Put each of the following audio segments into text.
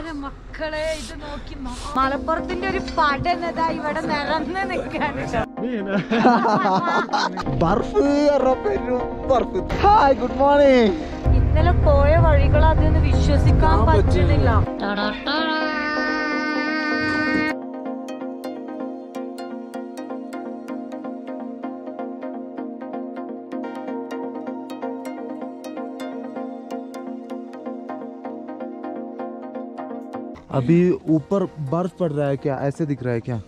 എന്റെ മക്കളെ ഇത് നോക്കി മലപ്പുറത്തിന്റെ ഒരു പടനതാ ഇവിടെ നിറഞ്ഞു നിൽക്കാണ് ബർഫ് ബർഫ് ഹായ് ഗുഡ് മോർണിംഗ് ഇന്നലെ പോയ വഴികൾ അതൊന്ന് വിശ്വസിക്കാൻ പറ്റുന്നില്ല अभी ऊपर बर्फ पड़ रहा है क्या ऐसे दिख रहा है क्या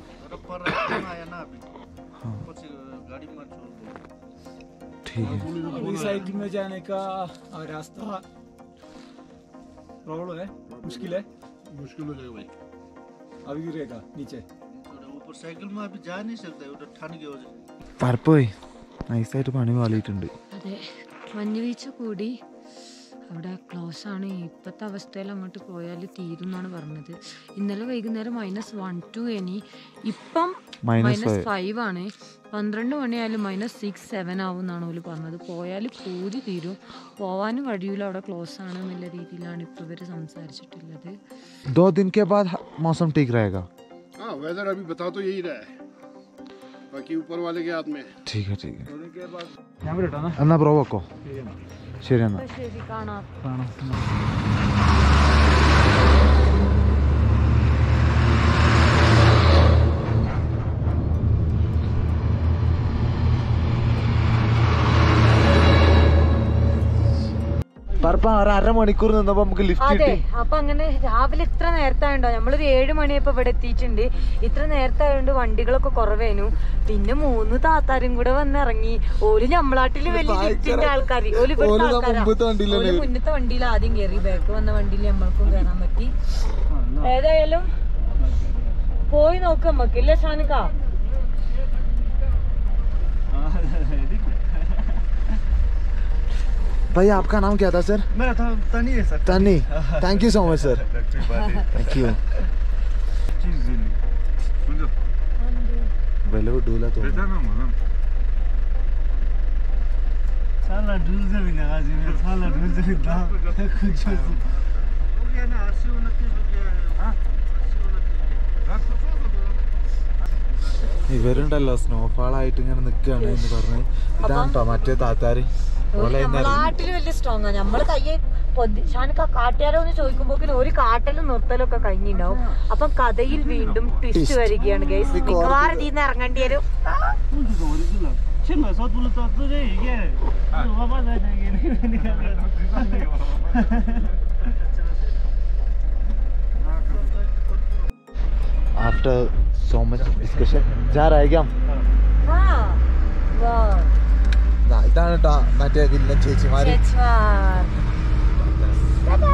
ठीक है पूरी साइकिल में जाने का आ, रास्ता रोड है मुश्किल है मुश्किल हो जाएगा भाई अभी गिरेगा नीचे थोड़ा ऊपर साइकिल में अभी जा नहीं सकते उधर ठंड की वजह പരപ്പോയി നൈസായിട്ട് പണി വാളിയിട്ടുണ്ട് അതെ മഞ്ഞുവീഴ്ച കൂടി അവിടെ ക്ലോസ് ആണ് ഇപ്പോഴത്തെ അവസ്ഥയിൽ അങ്ങോട്ട് പോയാൽ തീരും എന്നാണ് പറഞ്ഞത് ഇന്നലെ വൈകുന്നേരം മൈനസ് വൺ ടു ഇനി ഇപ്പം Minus മൈനസ് five. ഫൈവ് ആണ് പന്ത്രണ്ട് മണിയായാലും മൈനസ് സിക്സ് സെവൻ ആവും എന്നാണ് ഓല് പറഞ്ഞത് പോയാൽ കൂടി തീരും പോവാനും കഴിയൂല അവിടെ ക്ലോസ് ആണ് എന്നുള്ള രീതിയിലാണ് ഇപ്പോൾ ഇവർ സംസാരിച്ചിട്ടുള്ളത് दो दिन के बाद मौसम ठीक रहेगा हाँ वेदर अभी बता तो यही रहा है बाकी ऊपर वाले के हाथ में है। ठीक है ठीक है के बाद ഞാൻ വരട്ടാ എന്നാ ബ്രോ വെക്കോ ശരി എന്നാ ശരി കാണാം പരപ്പ ഒരു അരമണിക്കൂർ നിന്നപ്പോ നമുക്ക് ലിഫ്റ്റ് അതെ കിട്ടി അപ്പൊ അങ്ങനെ രാവിലെ ഇത്ര നേരത്തെ ഉണ്ടോ നമ്മളൊരു ഏഴ് മണിയപ്പോ ഇവിടെ എത്തിയിട്ടുണ്ട് ഇത്ര നേരത്തെ ആയതുകൊണ്ട് വണ്ടികളൊക്കെ കുറവേനു പിന്നെ മൂന്ന് താത്താരും കൂടെ വന്ന് ഇറങ്ങി ഓല് നമ്മളാട്ടില് വലിയ ലിഫ്റ്റിന്റെ ആൾക്കാര് ഓല് ഇവിടുത്തെ ഓല് ദാ ആൾക്കാരാ മുമ്പത്തെ വണ്ടിയിലല്ലേ ഓല് മുന്നത്തെ വണ്ടിയിൽ ആദ്യം കയറി ബാക്ക് വന്ന വണ്ടിയിൽ നമ്മൾക്കും കയറാൻ പറ്റി ഏതായാലും പോയി നോക്കാം നമുക്ക് ഇല്ല ഷാനിക്ക भाई आपका नाम क्या था सर मेरा था तनी है सर तनी thank you so much sir thank you വില വിടൂല തോന്നുന്നു साला ढूल से भी लगा जी मेरा साला ढूल से भी था कुछ हो गया ना अस्सी उनतीस हो गया है हाँ अस्सी उनतीस ഇവരുണ്ടല്ലോ സ്നോഫാൾ ആയിട്ട് ഇങ്ങനെ നിൽക്കുകയാണ് എന്ന് പറഞ്ഞ് ഇതാണ് കേട്ടോ മറ്റേ താത്താര് ഓലെ ഇന്ന് ഇറങ്ങി. നമ്മളാട്ടില് വലിയ സ്ട്രോങ് ആണ് നമ്മള് കയ്യെ ഷാനിക്ക കാട്ടുകാരോ എന്ന് ചോദിക്കുമ്പോക്കിന് ഒരു കാട്ടലും നിർത്തലും ഒക്കെ കഴിഞ്ഞിണ്ടാവും അപ്പം കഥയിൽ വീണ്ടും ട്വിസ്റ്റ് വരികയാണ് ഗൈസ് മിക്കവാറും ഇതിന്ന് ഇറങ്ങേണ്ടി വരും छिन सतुल त तुझे के बाबा आफ्टर सो मच डिस्कशन जा रहा है क्या हम? ആ, വാ, ദാ, ഇതാണ് കേട്ടോ മറ്റേ വില്ലൻ ചേച്ചിമാര് ചേച്ചിമാർ. ടാറ്റാ.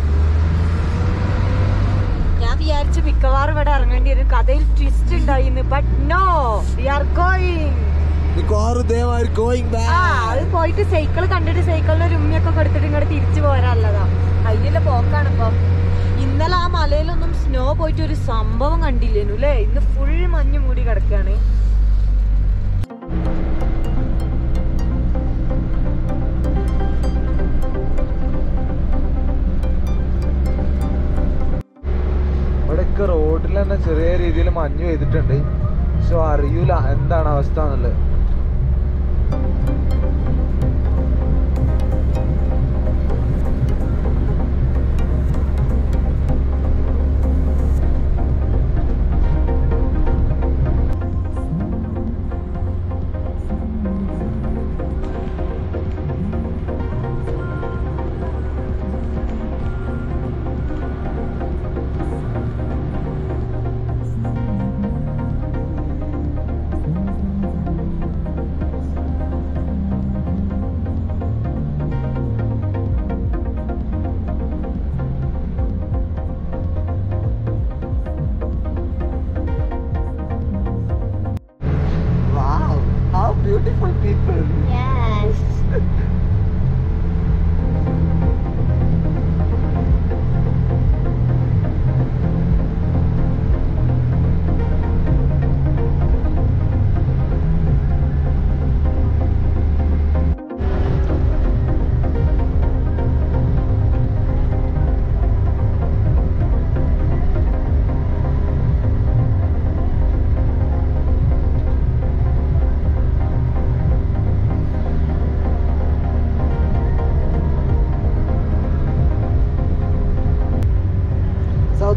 ഞാൻ വിചാരിച്ചു മിക്കവാറും ഇവിടെ ഇറങ്ങേണ്ടി വരും കഥയിൽ ട്വിസ്റ്റ് ഉണ്ടായിന്ന് but no we are going മിക്കവാറും ദേവാര് ഗോയിങ് ആ അത് പോയിട്ട് സൈക്കിൾ കണ്ടിട്ട് സൈക്കിളിന് ഒരു ഉമ്മയൊക്കെ കൊടുത്തിട്ട് ഇങ്ങോട്ട് തിരിച്ചു പോരാനുള്ളതാ അതിനുള്ള പോക്കാണ് ഇപ്പം ഇന്നലെ ആ മലയിലൊന്നും സ്നോ പോയിട്ട് ഒരു സംഭവം കണ്ടില്ലേനു അല്ലേ ഇന്ന് ഫുൾ മഞ്ഞ് മൂടി കിടക്കാണ് ഇവിടെയൊക്കെ റോഡിൽ തന്നെ ചെറിയ രീതിയിൽ മഞ്ഞ് പെയ്തിട്ടുണ്ട് പക്ഷെ അറിയൂല എന്താണ് അവസ്ഥ എന്നുള്ളത്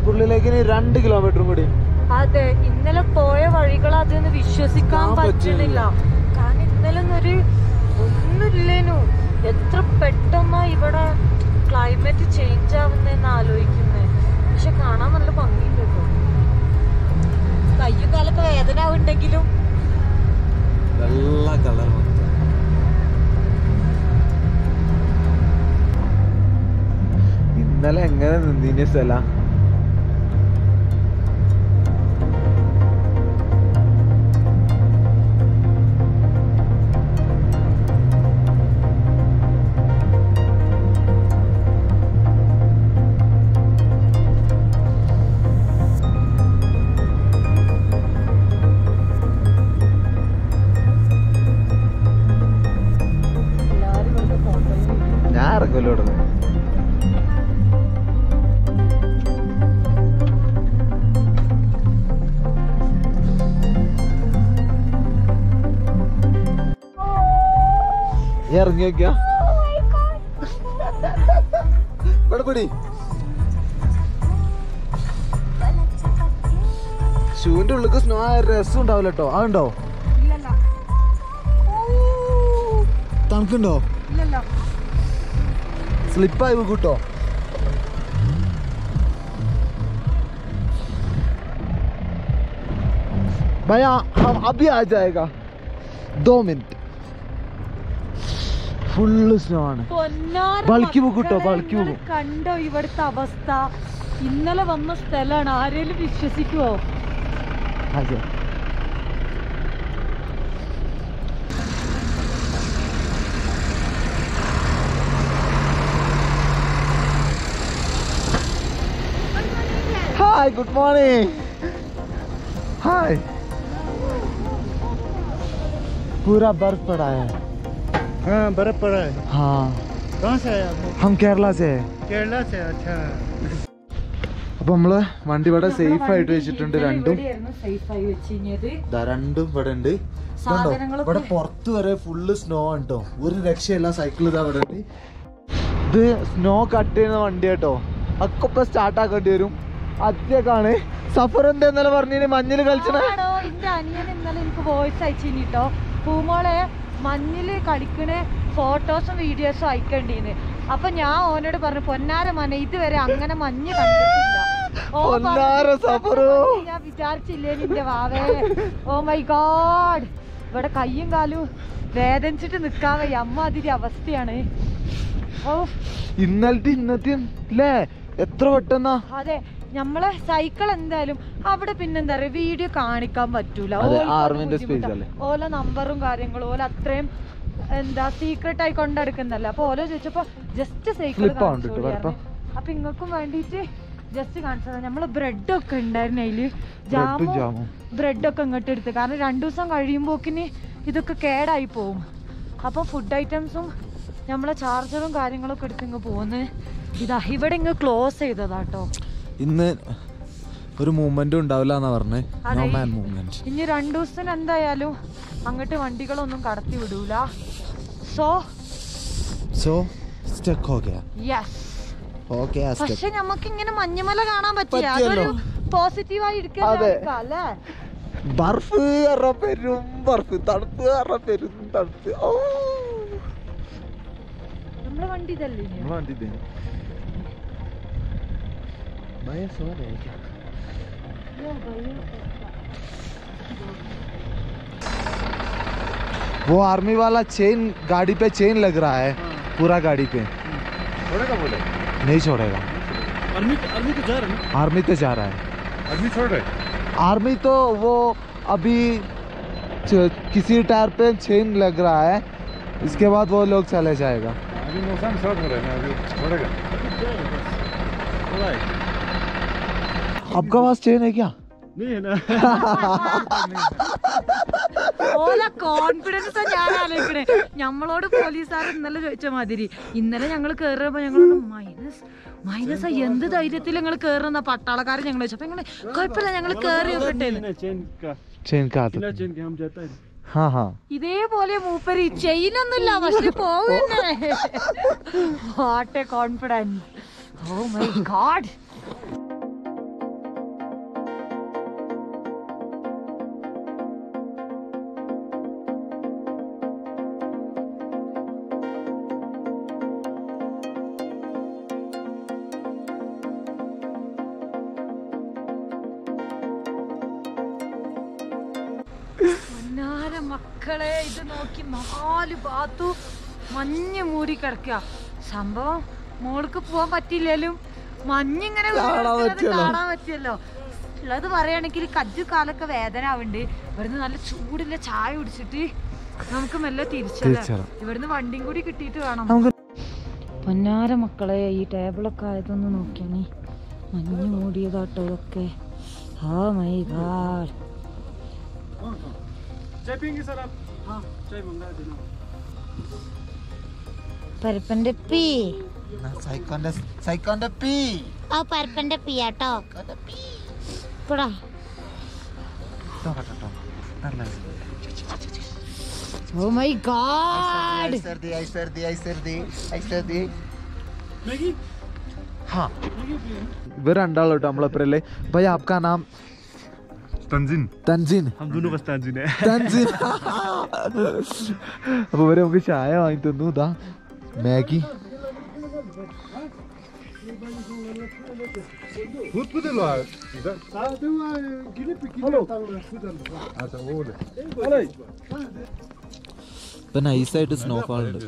മലപ്പുറത്തിലേക്ക് ഇനി രണ്ട് കിലോമീറ്ററും കൂടി അതെ ഇന്നലെ പോയ വഴികൾ അതൊന്ന് വിശ്വസിക്കാൻ ആ, പറ്റുന്നില്ല കാരണം ഇന്നലെ ഒന്നൊരു ഒന്നുമില്ലേനു എത്ര പെട്ടെന്നാ ഇവിടെ ക്ലൈമറ്റ് ചേഞ്ച് ആവുന്നെന്ന് ആലോചിക്കുന്നേ പക്ഷെ കാണാൻ നല്ല ഭംഗിയുണ്ട് കേട്ടോ കയ്യും കാലൊക്കെ വേദന ആവുണ്ടെങ്കിലും വെള്ള കളർ ഇന്നലെ എങ്ങനെ നിന്നിന് സ്ഥല എല്ലാരും ഇവിടുത്തെ ഫോട്ടോയും ഞാൻ ഇറങ്ങല്ലോ ഇവിടെ ഇറങ്ങി നോക്കിയ ഇവിടെ പിടി ഷൂവിന്റെ ഉള്ളിക്ക് സ്നോ രസം ഉണ്ടാവില്ല കേട്ടോ അതുണ്ടോ ഇല്ലല്ല തണുക്കുണ്ടോ ഇല്ലല്ല स्लिप കൂട്ടോ भैया हम अभी आ जाएगा दो मिनट ഫുള്ള് സ്നോ ആണ് പൊന്നാര ബൾക്കി ബുക്ക് കിട്ടോ, മക്കളെ, ബൾക്കി നിങ്ങള് ബുക്ക്. കണ്ടോ ഇവിടുത്തെ അവസ്ഥ ഇന്നലെ വന്ന സ്ഥലമാണ് ആരേലും വിശ്വസിക്കുവോ അതെ ഹായ് ഗുഡ് മോർണിംഗ് हाय पूरा बर्फ पड़ा है हाँ बर्फ पड़ा है हाँ कहाँ से आए आप हम केरला से है केरला से अच्छा അപ്പൊ നമ്മള് വണ്ടി ഇവിടെ സേഫ് ആയിട്ട് വെച്ചിട്ടുണ്ട് രണ്ടും സേഫ് ആയി വെച്ചിഞ്ഞത് ദാ രണ്ടും ഇവിടെ ഉണ്ട് ഇതുണ്ടോ? സാധനങ്ങളൊക്കെ- ഇവിടെ പുറത്ത് വരെ ഫുള്ള് സ്നോ ആണ് കേട്ടോ ഒരു രക്ഷയില്ല സൈക്കിൾ ഇതാ ഇവിടെ ഉണ്ട് ഇത് സ്നോ കട്ട് ചെയ്യുന്ന വണ്ടി കേട്ടോ ഒക്കെ ഇപ്പൊ സ്റ്റാർട്ട് ആക്കേണ്ടി വരും അത്യൊക്കെയാണ് സഫർ എന്താ ഇന്നലെ പറഞ്ഞു മഞ്ഞിൽ കളിച്ചണേ ആടോ, ഇന്റെ അനിയൻ ഇന്നലെ എനിക്ക് വോയിസ് അയച്ചിട്ടോ പൂമോളെ മഞ്ഞില് കളിക്കണ ഫോട്ടോസും വീഡിയോസും അയക്കണ്ടീന്ന് അപ്പൊ ഞാൻ ഓനോട് പറഞ്ഞു പൊന്നാര മന ഇതുവരെ അങ്ങനെ മഞ്ഞ് കണ്ടിട്ടില്ല ഓ പൊന്നാര പറഞ്ഞു, സഫറോ. മഞ്ഞ് ഞാൻ വിചാരിച്ചില്ലേ നിന്റെ വാവേ ഓ മൈ ഗോഡ് ഇവിടെ കയ്യും കാലും വേദനിച്ചിട്ട് നിക്കാൻ വയ്യ അമ്മ അതിരി അവസ്ഥയാണ് ഓ ഇന്നലത്തെ ഇന്നത്തെ അല്ലേ എത്ര പെട്ടെന്നാ അതെ നമ്മളെ സൈക്കിൾ എന്തായാലും അവിടെ പിന്നെന്താ പറയാ വീഡിയോ കാണിക്കാൻ പറ്റൂല അതെ, ഓൽക്ക് അത് ആർമിന്റെ ബുദ്ധിമുട്ടാ. space അല്ലേ? ഓല നമ്പറും കാര്യങ്ങളും ഓല അത്രയും എന്താ സീക്രട്ട് ആയി കൊണ്ടെടുക്കുന്നല്ല അപ്പൊ ഓലോ ചോദിച്ചപ്പോ ജസ്റ്റ് സൈക്കിൾ Slip ആവുന്നുണ്ട് കേട്ടോ, കേട്ടോ. അപ്പൊ ഇങ്ങക്കും വേണ്ടിട്ട് ജസ്റ്റ് കാണിച്ചതാ നമ്മള് ബ്രെഡ് ഒക്കെ ഉണ്ടായിരുന്നു അതില് ബ്രെഡും ജാമും ജാമും ബ്രെഡ് ഒക്കെ ഇങ്ങോട്ട് എടുത്ത് കാരണം രണ്ടു ദിവസം കഴിയുമ്പോക്കിന് ഇതൊക്കെ കേടായി പോവും അപ്പൊ ഫുഡ് ഐറ്റംസും നമ്മളെ ചാർജറും കാര്യങ്ങളൊക്കെ എടുത്ത് ഇങ്ങ് പോന്ന് ഇതാ ഇവിടെ ഇങ്ങ് ക്ലോസ് ചെയ്തതാട്ടോ ഇന്ന് ഒരു മൂവ്മെന്റും ഉണ്ടാവില്ല എന്നാ പറഞ്ഞേ അതെ. നോ മാൻ മൂവ്മെന്റ് ഇനി രണ്ടു ദിവസത്തിന് എന്തായാലും അങ്ങോട്ട് വണ്ടികളൊന്നും കടത്തി വിടൂല സോ സോ സ്റ്റക്ക് ഹോ ഗയാ യെസ് ഓക്കെ പക്ഷെ നമുക്ക് ഇങ്ങനെ മഞ്ഞുമല കാണാൻ പറ്റില്ല പറ്റിയല്ലോ. അതൊരു പോസിറ്റീവായി അതെ. എടുക്കാൻ അല്ലേ ബർഫ് പറഞ്ഞ പെരും ബർഫ് തണുപ്പ് പറഞ്ഞ പെരും തണുപ്പ് ഓ നമ്മളെ വണ്ടി ഇതല്ലേ ഇനി? നമ്മളെ വണ്ടി ഇതേ. ഭയ സോ രഹേ ക്യാ? वो आर्मी वाला चेन गाड़ी पे चेन लग रहा है पूरा गाड़ी पे छोड़ेगा बोले नहीं छोड़ेगा आर्मी आर्मी तो जा रहे हैं आर्मी तो जा रहा है आदमी छोड़ रहे आर्मी तो वो अभी च- किसी टायर पे चेन लग रहा है इसके बाद वो लोग चले जाएगा अभी मौसम साफ हो रहा है ना अभी छोड़ेगा थोड़ा है आपका पास चेन है क्या नहीं है ना ഓല കോൺഫിഡൻസ് ഞാൻ ആലോചിക്കണേ ഞമ്മളോട് പോലീസുകാർ ഇന്നലെ ചോദിച്ച മാതിരി ഇന്നലെ ഞങ്ങൾ കേറുമ്പോ ഞങ്ങളോട് മൈനസ് മൈനസ് എന്ത് ധൈര്യത്തിൽ ഞങ്ങൾ കേറുന്ന പട്ടാളക്കാരൻ ഞങ്ങൾ ചോദിച്ചു അപ്പൊ ഞങ്ങള് കുഴപ്പമില്ല ഞങ്ങൾ കേറി നോക്കട്ടെ चेन का चेन का बिना आता चेन के हम जाता है हाँ हाँ ഇതേപോലെ മൂപ്പര് ചെയിനൊന്നുമില്ല പക്ഷെ പോവുന്നേ what a confidence oh my God മക്കളെ ഇത് നോക്കി നാല് ഭാഗത്തു മഞ്ഞ് മൂടി കിടക്കുക സംഭവം മോൾക്ക് പോവാൻ പറ്റിയില്ലേലും മഞ്ഞിങ്ങനെ കാണാൻ വീഴുന്നത് പറ്റിയല്ലോ. കാണാൻ പറ്റിയല്ലോ ഉള്ളത് പറയുകയാണെങ്കിൽ കജ്ജു കാലൊക്കെ വേദന ആവുന്നുണ്ട് ഇവിടുന്ന് നല്ല ചൂടില്ല ചായ കുടിച്ചിട്ട് നമുക്ക് മെല്ലെ തിരിച്ചല്ല തിരിച്ചെല്ലാം. ഇവിടുന്ന് വണ്ടിയും കൂടി കിട്ടിയിട്ട് വേണം നമുക്ക് പൊന്നാര മക്കളെ ഈ ടേബിളൊക്കെ ആയതൊന്ന് നോക്കിയാണേ മഞ്ഞ് മൂടിയതാട്ടോ ഇതൊക്കെ ആ മൈ ഗാഡ് चाय पियेंगे सर आप हाँ चाय मंगा देना പരിപ്പന്റെ പീ സൈക്കോന്റെ സൈക്കോന്റെ പീ ആ പരിപ്പന്റെ പീ ആട്ടോ കൂടാ ഓ മൈ ഗാഡ് സർദി ഐ സർദി ഐ സർദി ഐ സർദി मैगी हाँ ഇവർ രണ്ടാളും കേട്ടോ നമ്മളെപ്പറല്ലേ ഭൈ ആപ്കാ നാം तंजीन തൻസീൻ हम दोनों बस तंजीन है തൻസീൻ അപ്പൊ ഇവര് നമുക്ക് ചായ വാങ്ങി തന്നു ഇതാ മാഗി ഇപ്പൊ നൈസായിട്ട് സ്നോഫാൾ ഉണ്ട്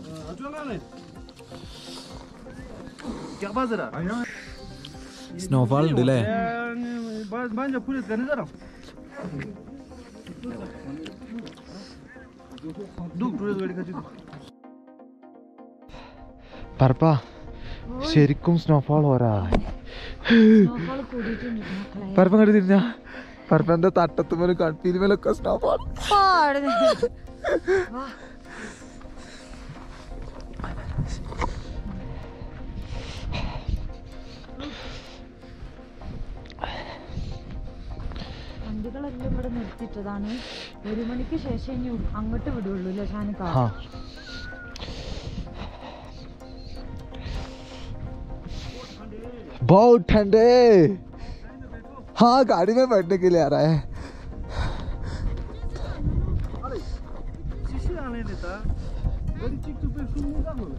क्या बात जरा സ്നോഫാൾ ഉണ്ട് അല്ലേ बस बन जा पूरे करने जरा दो टूरिस्ट गाड़ी का चीज പറപ്പ ശരിക്കും സ്നോഫാൾ ഓരാ കൂടിയിട്ടുണ്ട് മക്കളെ പറപ്പ കണ്ടു തിരിഞ്ഞ പറപ്പന്റെ തട്ടത്തുമേലും കൺപീലിമേലൊക്കെ സ്നോഫാൾ വണ്ടികളെല്ലാം ഇവിടെ നിർത്തിയിട്ടതാണ് ഒരു മണിക്ക് ശേഷം ഇനി അങ്ങോട്ട് വിടുള്ളൂ അല്ലേ ഷാനിക്ക हाँ बहुत ठंडे हाँ गाड़ी में बैठने के लिए आ रहा है शीशे आने देता गाड़ी चिक चुप पे सुन नहीं बोले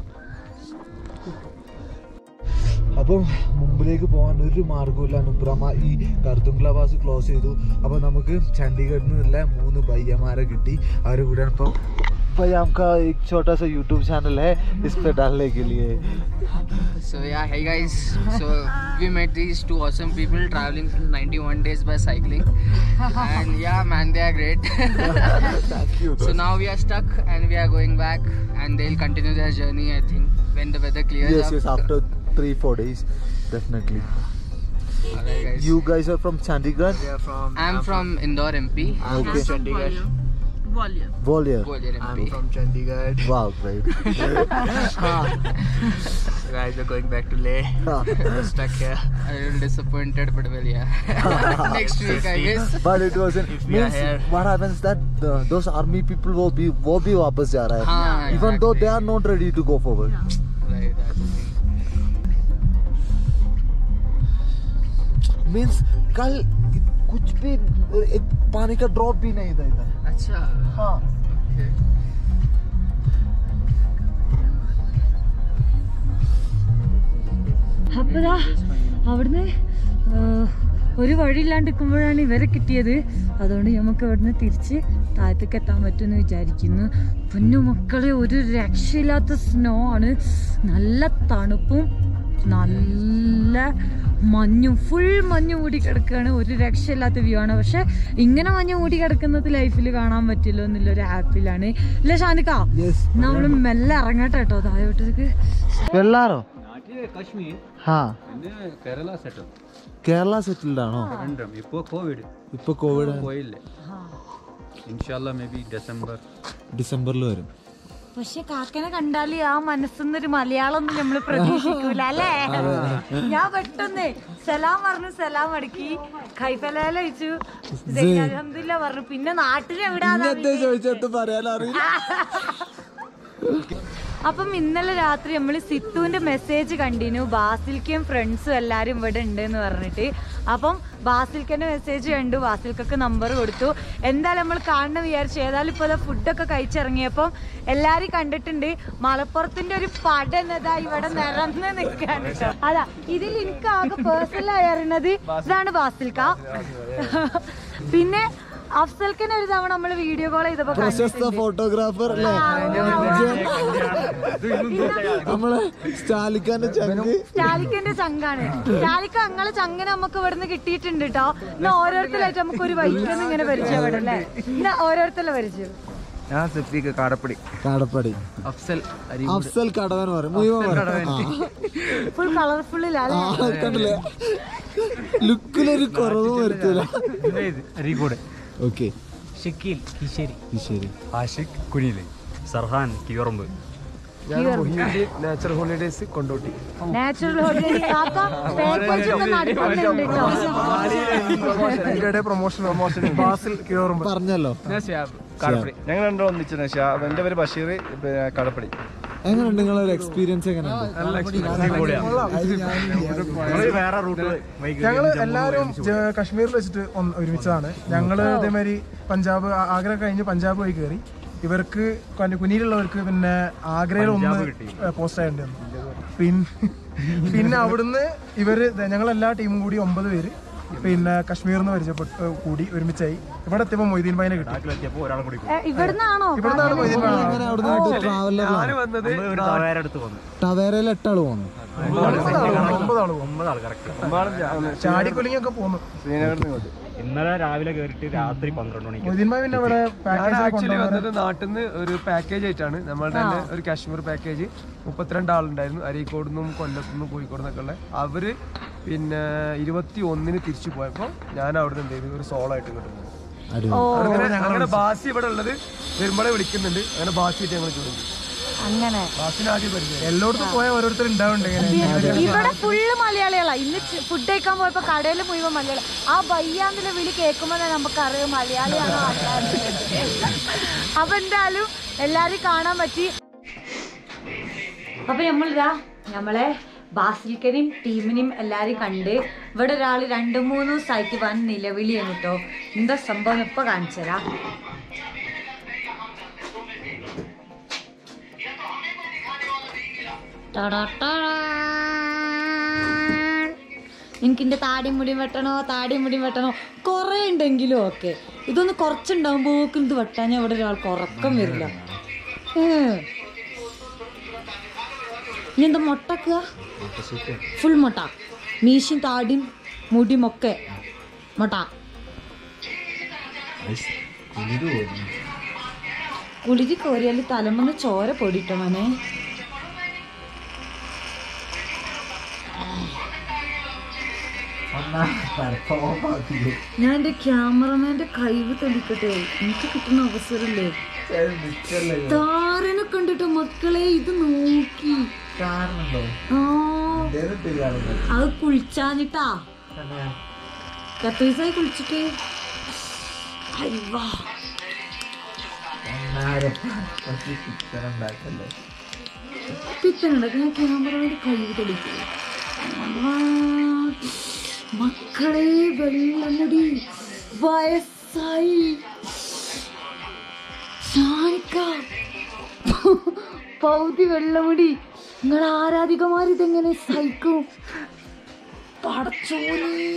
അപ്പം മുമ്പിലേക്ക് പോകാൻ ഒരു മാർഗമില്ല നുബ്രമ ഈ കർത്തുങ്ല പാസ് ക്ലോസ് ചെയ്തു അപ്പോൾ നമുക്ക് ചണ്ഡീഗഡിൽ നിന്നുള്ള മൂന്ന് പയ്യന്മാരെ കിട്ടി അവരെ കൂടെയാണ് ഇപ്പോൾ भाई आपका एक छोटा सा यूट्यूब चैनल है इस पे डालने के लिए So yeah, hey guys. So we met these two awesome people traveling 91 days by cycling, and yeah, man, they are great. Thank you. so now we are stuck, and we are going back, and they'll continue their journey. I think when the weather clears yes, up. yes, after three, four days, definitely. Alright, guys. You guys are from Chandigarh? I'm from Indore, MP. Okay. Chandigarh. Volier. Gwalior, MP. Chandigarh. Wow, great. Guys, we're going back to Leh. We're stuck here. A little disappointed, but well, yeah. Next week, I guess. but it wasn't. If we are Means here- what happens that the, those army people will be will be वापस जा रहा है. हाँ, Even though they exactly. are not ready to go forward. Right, that's the thing. Means कल कुछ भी एक पानी का ड्रॉप भी नहीं था इधर. Acha. हाँ. Okay. അപ്പതാ അവിടുന്ന് ആ, ഒരു വഴിയില്ലാണ്ട് നിൽക്കുമ്പോഴാണ് ഇവരെ കിട്ടിയത് അതുകൊണ്ട് നമുക്ക് അവിടുന്ന് തിരിച്ച് താഴത്തേക്ക് എത്താൻ പറ്റുമെന്ന് വിചാരിക്കുന്നു പൊന്നു മക്കളെ ഒരു രക്ഷയില്ലാത്ത സ്നോ ആണ് നല്ല തണുപ്പും നല്ല മഞ്ഞും ഫുൾ മഞ്ഞ് മൂടി കിടക്കുകയാണ് ഒരു രക്ഷയില്ലാത്ത വ്യൂ ആണ് പക്ഷെ ഇങ്ങനെ മഞ്ഞ് മൂടി കിടക്കുന്നത് ലൈഫിൽ കാണാൻ പറ്റില്ലോ എന്നുള്ളൊരു ആപ്പിലാണ് അല്ലേ ഷാനിക്ക Yes. നമ്മൾ മെല്ലെ ഇറങ്ങട്ടെ കേട്ടോ താഴോട്ടേക്ക് വെള്ളാറോ ಕಾಶ್ಮೀರ್ ഹാ പിന്നെ കേരള സെറ്റൽ കേരള സെറ്റിൽഡ് ആണോ രണ്ടും ഇപ്പോൾ കോവിഡ് ഇപ്പൊ കോവിഡ് പോയില്ലേ ഇൻഷാല്ല മേ ബി ഡിസംബർ ഡിസംബറിൽ വരും പക്ഷെ കാക്കനെ കണ്ടാല് ആ മനസ്സിന്നൊരു മലയാളം ഒന്നും നമ്മള് പ്രതീക്ഷിക്കൂല അല്ലേ ഞാൻ പെട്ടെന്ന് സലാം പറഞ്ഞു സലാം അടക്കി കൈഫലാല വെച്ചു അലഹമില്ല പറഞ്ഞു പിന്നെ നാട്ടിൽ എവിടാന്ന് ചോദിച്ചിട്ട് പറയാനറിയില്ല അപ്പം ഇന്നലെ രാത്രി നമ്മൾ സിത്തുവിന്റെ മെസ്സേജ് കണ്ടിനു ബാസിൽക്കയും ഫ്രണ്ട്സും എല്ലാരും ഇവിടെ ഉണ്ട് എന്ന് പറഞ്ഞിട്ട് അപ്പം ബാസിൽക്കന്റെ മെസ്സേജ് കണ്ടു ബാസിൽക്കൊക്കെ നമ്പർ കൊടുത്തു എന്തായാലും നമ്മൾ കാണണം വിചാരിച്ചു ഏതായാലും ഇപ്പോൾ ഫുഡൊക്കെ കഴിച്ചിറങ്ങിയപ്പം എല്ലാരും കണ്ടിട്ടുണ്ട് മലപ്പുറത്തിന്റെ ഒരു പട എന്നതാ ഇവിടെ നിറന്ന് നിൽക്കാണ് ട്ടോ. അതാ ഇതിൽ എനിക്ക് ആകെ പേഴ്സണലായി അറിയുന്നത് ഇതാണ് ബാസിൽക്ക പിന്നെ അഫ്സൽക്കനെ ഒരു തവണ നമ്മള് വീഡിയോ കോൾ ചെയ്തപ്പോ പ്രശസ്ത ഫോട്ടോഗ്രാഫർ അല്ലേ നമ്മള് സ്റ്റാലിക്കാന്റെ ചങ്ക് സ്റ്റാലിക്കന്റെ ചങ്കാണ് സ്റ്റാലിക്ക അങ്ങളെ ചങ്ങനെ നമുക്ക് ഇവിടുന്ന് കിട്ടിയിട്ടുണ്ട് കേട്ടോ ഇന്ന് ഓരോരുത്തരായിട്ട് നമുക്ക് ഒരു വൈറ്റൊന്നും ഇങ്ങനെ പരിചയപ്പെടും അല്ലേ ഇന്ന് ഓരോരുത്തരുടെ പരിചയം ഞാൻ സിഫിക്ക് കാടപ്പടി കാടപ്പടി अफसल അഫ്സൽ കടവൻ പറയും മുഴുവൻ പറയും. ഫുൾ കളർഫുള്ളില്ല ആ, ആ, കണ്ടില്ലേ ലുക്കിലൊരു കുറവും വരുത്തൂല അരീക്കോട് ഓക്കെ ഷക്കീൽ കിശേരി ശരി ആഷിഖ് കുനിയിലെ സർഹാൻ കിയോറമ്പ് നാച്ചുറൽ ഹോളിഡേസ് കൊണ്ടോട്ടി നാച്ചുറൽ ഹോട്ടലിൽ കാക്ക പാക്കേജ് ഒക്കെ നടക്കുന്നുണ്ട് കേട്ടോ ഇതിന്റെ പ്രൊമോഷൻ പ്രൊമോഷൻ ബാസിൽ കിയോറും പറഞ്ഞല്ലോ കാടപ്പടി ഞങ്ങൾ രണ്ടും ഒന്നിച്ചു എന്റെ പേര് ബഷീർ പിന്നെ കാടപ്പടി എങ്ങനെയുണ്ട് നിങ്ങളൊരു എക്സ്പീരിയൻസ് എങ്ങനെയുണ്ട് വേറെ റൂട്ട് ഞങ്ങള് എല്ലാവരും ജ- കാശ്മീരിൽ വെച്ചിട്ട് ഒന്ന് ഒരുമിച്ചതാണ് ഞങ്ങള് ഇതേമാതിരി പഞ്ചാബ് ആ- ആഗ്ര കഴിഞ്ഞ് പഞ്ചാബ് വഴി കയറി ഇവർക്ക് കന്നി- കുനിയിലുള്ളവർക്ക് പിന്നെ ആഗ്രയിൽ ഒന്ന് പോസ്റ്റ് ആയിട്ടുണ്ട് പിന്നെ പിന്നെ അവിടുന്ന് ഇവര് ദേ ഞങ്ങൾ എല്ലാ ടീമും കൂടി ഒമ്പത് പേര് പിന്നെ കാശ്മീരിൽ നിന്ന് പരിചയപ്പെട്ട് ഏ, കൂടി ഒരുമിച്ചായി ഇവിടെ എത്തിയപ്പോ മൊയ്തീൻ ഭായിനെ കിട്ടി എത്തിയപ്പോ ഒരാളെ കൂടി ഏ, ഇവിടുന്നാണോ ഇവിടുന്നാണ് മൊയ്തീൻ ഭായി എങ്ങനെ അവിടെ ട്രാവലറിലാണ് വന്നത് ഒരു തവേര അടുത്ത് വന്നു ടവേരയിൽ എട്ടാള് പോന്നു ഒമ്പതാള് പോകും ഒമ്പതാൾ കറക്റ്റ് ചാടിക്കൊലിങ്ങൊക്കെ പോന്നു ശ്രീനഗറിൽ നിന്ന് ഇങ്ങോട്ട് ഇന്നലെ രാവിലെ കയറിയിട്ട് രാത്രി പന്ത്രണ്ട് മണിക്ക് മൊയ്തീൻ ഭായി പിന്നെ ഇവിടെ പാക്കേജ് ആക്ച്വലി വന്നത് നാട്ടിൽ നിന്ന് ഒരു പാക്കേജ് ആയിട്ടാണ് നമ്മളുടെ തന്നെ ഒരു കാശ്മീർ പാക്കേജ് മുപ്പത്തിരണ്ട് ആളുണ്ടായിരുന്നു അരീക്കോട് നിന്നും കൊല്ലത്തു നിന്നും കോഴിക്കോട് നിന്നൊക്കെ ഉള്ള അവര് പിന്നെ ഇരുപത്തി ഒന്നിന് തിരിച്ചു പോയപ്പോൾ ഞാൻ അവിടെ നിന്ന് എന്ത് ചെയ്തു ഒരു സോളോ ആയിട്ട് ഇങ്ങോട്ട് പോകും അടിപൊളി അങ്ങനെ അങ്ങനെ ബാസി ഇവിടെ ഉള്ളത് വരുമ്പോഴേ വിളിക്കുന്നുണ്ട് അങ്ങനെ ബാസിയായിട്ട് ഞങ്ങൾ ചോദിച്ചു അങ്ങനെ ബാസിന് ആദ്യം പരിചയം എല്ലായിടത്തും പോയ ഓരോരുത്തർ ഉണ്ടാവുന്നുണ്ട് ഇങ്ങനെ ഇവിടെ ഫുള്ള് മലയാളികളാ ഇന്ന് ഫുഡ് കഴിക്കാൻ പോയപ്പോ കടയിൽ മുഴുവൻ മലയാളി ആ ബയ്യാന്നിലെ വിളി കേൾക്കുമ്പോ തന്നെ നമുക്കറിയാം മലയാളിയാണോ ആൾക്കാര്. അപ്പൊ എന്തായാലും എല്ലാരും കാണാൻ പറ്റി അപ്പൊ നമ്മളിതാ നമ്മളെ ബാസിൽക്കനെയും ടീമിനെയും എല്ലാരും കണ്ട് ഇവിടെ ഒരാൾ രണ്ടു മൂന്ന് ദിവസമായിട്ട് വൻ നിലവിളിയാണ് കേട്ടോ എന്താ സംഭവം ഇപ്പൊ കാണിച്ചുതരാം എനിക്ക് എന്റെ താടി മുടി വെട്ടണോ താടി മുടി വെട്ടണോ കുറെ ഉണ്ടെങ്കിലും ഓക്കെ ഇതൊന്ന് കുറച്ചുണ്ടാകുമ്പോക്കും ഇത് വെട്ടാൻ ഇവിടെ ഒരാൾക്ക് ഉറക്കം വരില്ല ഏ. ഇനി എന്താ മുട്ടക്കുക ഫുൾ മുട്ട മീശയും താടിയും മുടിയും ഒക്കെ മുട്ട കുളിരി കോരിയാൽ തലമന്ന് ചോര പൊടിട്ടോ മോനെ ഞാൻ എന്റെ ക്യാമറമാന്റെ കഴിവ് തെളിക്കട്ടെ എനിക്ക് കിട്ടുന്ന അവസരല്ലേ താരനെ കണ്ടിട്ട് മക്കളെ ഇത് നോക്കി ആ അത് കുളിച്ചാഞ്ഞിട്ടാ എത്ര ദിവസമായി കുളിച്ചിട്ട് അയ്യവാ പിത്തനുണ്ടൊക്കെ ഞാൻ ക്യാമറയുടെ കഴിവ് തെളിക്കും മക്കളെ വെള്ളമുടി വയസ്സായി ഷാനിക്ക പൗതി വെള്ളമുടി നിങ്ങൾ ആരാധികമാരിതെങ്ങനെ സഹിക്കും പടച്ചോനേ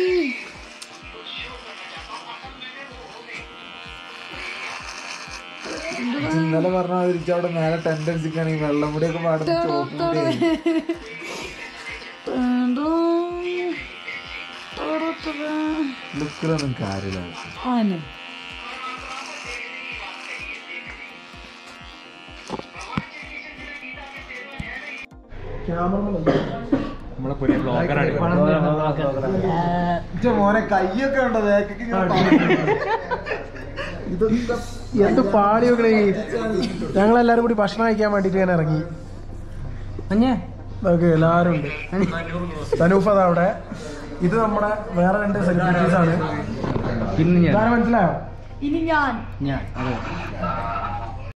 ഇന്നലെ പറഞ്ഞ മാതിരി അവിടെ മേലെ ടെൻഡൻസി ഈ വെള്ളം കൂടിയൊക്കെ പാടുന്ന ചോപ്പും ലുക്കിലൊന്നും കാര്യമില്ല ആണ് നമ്മളെ പുതിയ ബ്ലോഗറാണ് മോനെ കയ്യൊക്കെ ഉണ്ടോ വേക്കൊക്കെ ഇതൊക്കെ എന്ത് പാടി വെക്കണേ ഞങ്ങൾ എല്ലാരും കൂടി ഭക്ഷണം കഴിക്കാൻ വേണ്ടിട്ട് ഞാൻ ഇറങ്ങി ഓക്കെ എല്ലാരും ഉണ്ട് തനൂഫ് അതാ അവിടെ ഇത് നമ്മുടെ വേറെ രണ്ട് സെലിബ്രിറ്റീസ് ആണ് പിന്നെ ഞാൻ ഇതാരെ മനസ്സിലായോ ഇനി ഞാൻ ഞാൻ അതെ